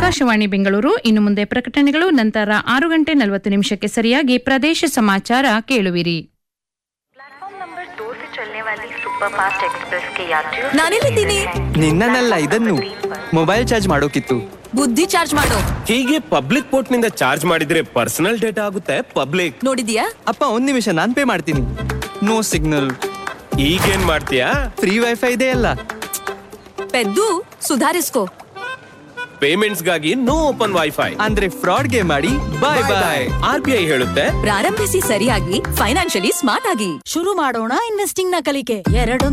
ಆಕಾಶವಾಣಿ ಬೆಂಗಳೂರು ಇನ್ನು ಮುಂದೆ ಪ್ರಕಟಣೆಗಳು ನಂತರ ಆರು ಗಂಟೆ ನಲವತ್ತು ನಿಮಿಷಕ್ಕೆ ಸರಿಯಾಗಿ ಪ್ರದೇಶ ಸಮಾಚಾರ ಕೇಳುವಿರಿ प्लेटफॉर्म नंबर दो से चलने वाली सुपर फास्ट एक्सप्रेस के यात्रियों ನಾನೆಲ್ಲಿದ್ದೀನಿ ನಿನ್ನನ್ನಲ್ಲ ಇದನ್ನು ಮೊಬೈಲ್ ಚಾರ್ಜ್ ಮಾಡೋಕಿತ್ತು ಬುದ್ಧಿ ಚಾರ್ಜ್ ಮಾಡೋ ಹೀಗೆ ಪಬ್ಲಿಕ್ ಪೋರ್ಟ್ ನಿಂದ ಚಾರ್ಜ್ ಮಾಡಿದ್ರೆ ಪರ್ಸನಲ್ ಡೇಟಾ ಆಗುತ್ತೆ ಪಬ್ಲಿಕ್ ನೋಡಿದ್ಯಾ ಅಪ್ಪ ಒಂದ್ ನಿಮಿಷ ನಾನ್ ಪೇ ಮಾಡ್ತೀನಿ ನೋ ಸಿಗ್ನಲ್ ಈಗೇನ್ ಮಾಡ್ತೀಯಾ ಫ್ರೀ ವೈಫೈ ಇದೆ ಅಲ್ಲ ಪೆದ್ದು ಸುಧಾರಿಸ್ಕೋ ಪೇಮೆಂಟ್ಸ್ ಗಾಗಿ ನೋ ಓಪನ್ ವೈಫೈ ಅಂದ್ರೆ ಫ್ರಾಡ್ಗೆ ಮಾಡಿ bye bye R B I ಹೇಳುತ್ತೆ ಪ್ರಾರಂಭಿಸಿ ಸರಿಯಾಗಿ ಫೈನಾನ್ಷಿಯಲಿ ಸ್ಮಾರ್ಟ್ ಆಗಿ ಶುರು ಮಾಡೋಣ ಇನ್ವೆಸ್ಟಿಂಗ್ ನ ಕಲಿಕೆ ಎರಡು